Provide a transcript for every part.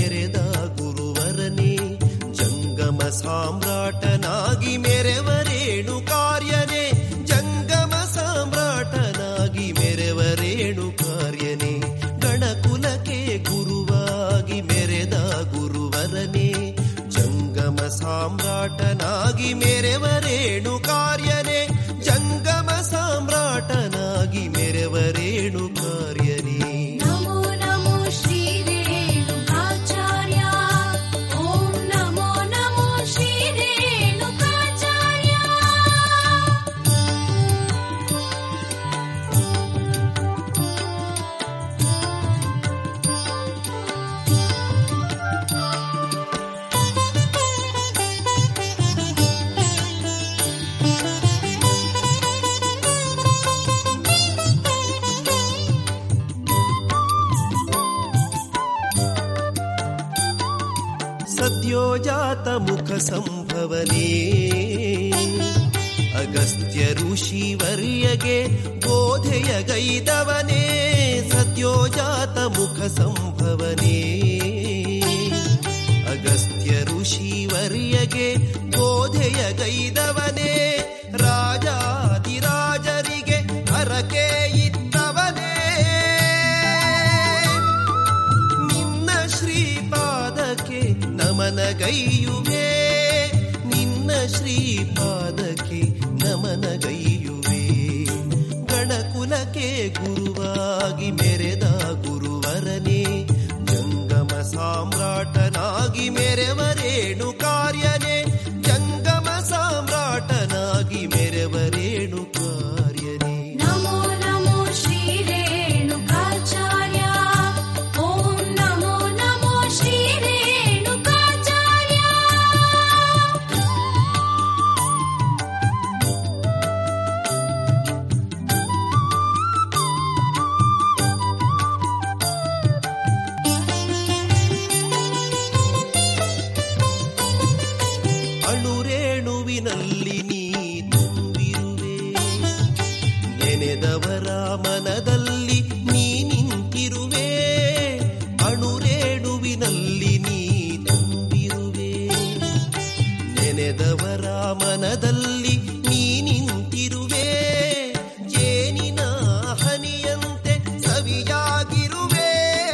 ಮೆರೆದ ಗುರುವರನೇ ಜಂಗಮ ಸಾಮ್ರಾಟನಾಗಿ ಮೆರೆವರೇಣು ಕಾರ್ಯನೇ ಜಂಗಮ ಸಾಮ್ರಾಟನಾಗಿ ಮೆರೆವರೇಣು ಕಾರ್ಯನೇ ಗಣಕುಲಕ್ಕೆ ಗುರುವಾಗಿ ಮೆರೆದ ಗುರುವರನೇ ಜಂಗಮ ಸಾಮ್ರಾಟನಾಗಿ ಮೆರೆವರೇಣು ಕಾರ್ಯನೇ ಜಂಗಮ ಸಾಮ್ರಾಟನಾಗಿ ಮೆರೆವರೇಣು ಕಾರ್ಯನೇ ನಮೋ ನಮೋ ಶ್ರೀ ರೇಣುಕಾಚಾರ್ಯ ಓಂ ನಮೋ ನಮೋ ಶ್ರೀ ರೇಣುಕಾಚಾರ್ಯ ಸದ್ಯೋಜಾತ ಮುಖ ಸಂಭವನೇ ಅಗಸ್ತ್ಯ ಋಷಿವರ್ಯಗೆ ಬೋಧೆಯ ಗೈದವನೇ ಸದ್ಯೋಜಾತ ಮುಖ ಸಂಭವನೇ ಅಗಸ್ತ್ಯ ಋಷಿವರ್ಯಗೆ ಬೋಧೆಯ ಗೈದವನೇ ರಾಜಾದಿರಾಜರಿಗೆ ಹರಕೆ ಇದ್ದವನೇ ನಿನ್ನ ಶ್ರೀಪಾದಕ್ಕೆ ನಮನಗೈಯುವೆ ನಿನ್ನ ಶ್ರೀಪಾದಕ್ಕೆ ನಮನಗೈಯುವೆ ಗಣಕುಲಕ್ಕೆ ಗುರುವಾಗಿ ಮೆರೆದ ಗುರುವರನೇ ಜಂಗಮ ಸಾಮ್ರಾಟನಾಗಿ ಮೆರೆವರೇಣು ಕಾರ್ಯನೇ ಜಂಗಮ ಸಾಮ್ರಾಟನಾಗಿ ಮೆರೆವರೇಣು ಕಾರ್ಯನೇ ನಮೋ ನಮೋ ಶ್ರೀ ರೇಣುಕಾಚಾರ್ಯ ಓಂ ನಮೋ ನಮೋ ಶ್ರೀ ರೇಣುಕಾಚಾರ್ಯ ಅಣುರೇಣುವಿನಲ್ಲಿ ನೀ ತುಂಬಿರುವೆ ನೆನೆದವರ ಮನದಲ್ಲಿ ನೀ ನಿಂತಿರುವೆ ಅಣುರೇಣುವಿನಲ್ಲಿ ನೀ ತುಂಬಿರುವೆ ನೆನೆದವರ ಮನದಲ್ಲಿ ನೀ ನಿಂತಿರುವೆ ಜೇನಿನ ಹನಿಯಂತೆ ಸವಿಯಾಗಿರುವೆ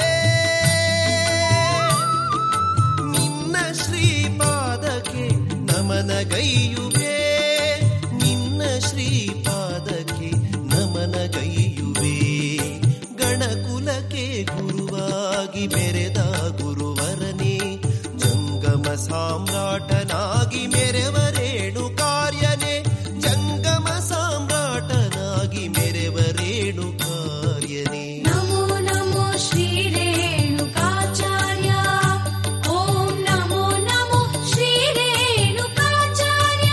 ನಿನ್ನ ಶ್ರೀಪಾದಕ್ಕೆ ನಮನಗೈಯುವೆ ನಿನ್ನ ಶ್ರೀಪಾದಕ್ಕೆ ನಮನಗೈಯುವೆ ಗಣಕುಲಕ್ಕೆ ಗುರುವಾಗಿ ಮೆರೆದ ಗುರುವರನೇ ಜಂಗಮ ಸಾಮ್ರಾಟನಾಗಿ ಮೆರೆವರೇಣು ಕಾರ್ಯನೇ ಜಂಗಮ ಸಾಮ್ರಾಟನಾಗಿ ಮೆರೆವರೇಣು ಕಾರ್ಯನೇ ನಮೋ ನಮೋ ಶ್ರೀ ರೇಣುಕಾಚಾರ್ಯ ಓಂ ನಮೋ ನಮೋ ಶ್ರೀ ರೇಣುಕಾಚಾರ್ಯ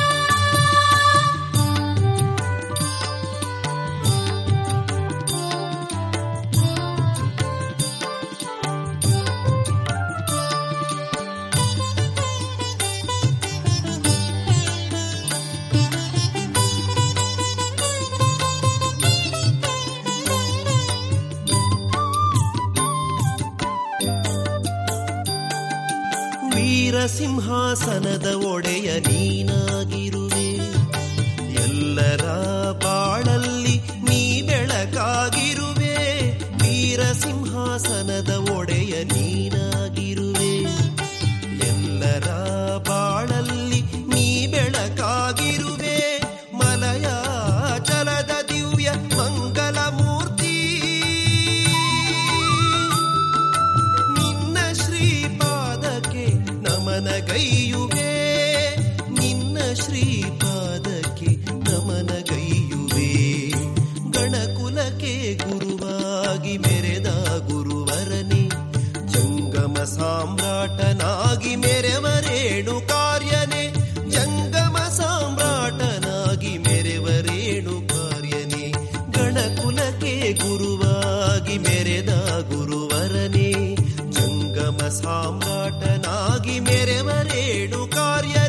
ವೀರಸಿಂಹಾಸನದ ಒಡೆಯ ನೀನಾಗಿರುವೆ ಎಲ್ಲರ ಬಾಳಲ್ಲಿ ನೀ ಬೆಳಕಾಗಿರುವೆ ವೀರಸಿಂಹಾಸನದ ಒಡೆಯ ನೀನಾಗಿರುವೆ ಎಲ್ಲರ ಬಾಳಲ್ಲಿ ನೀ ಬೆಳಕಾಗಿರುವೆ ಮಲಯ ಚಲದ ದಿವ್ಯ ಮಂಗಲ ಮೂರ್ತಿ ನಿನ್ನ ಶ್ರೀಪಾದಕ್ಕೆ ನಮನಗೈಯುವೆ ನಿನ್ನ ಶ್ರೀಪಾದಕ್ಕೆ ನಮನಗೈಯುವೆ ಗಣಕುಲಕ್ಕೆ ಗುರುವಾಗಿ ಮೆರೆದ ಗುರುವರನೇ ಜಂಗಮ ಸಾಮ್ರಾಟನಾಗಿ ಮೆರೆವರೇಣು ಕಾರ್ಯನೇ ಜಂಗಮ ಸಾಮ್ರಾಟನಾಗಿ ಮೆರೆವರೇಣು ಕಾರ್ಯನೇ ಗಣಕುಲಕ್ಕೆ ಗುರುವಾಗಿ ಮೆರೆದ ಗುರುವರನೇ ಜಂಗಮ ಸಾಮ್ರಾಟನಾಗಿ ಮೆರೆವರೇಣು ಕಾರ್ಯ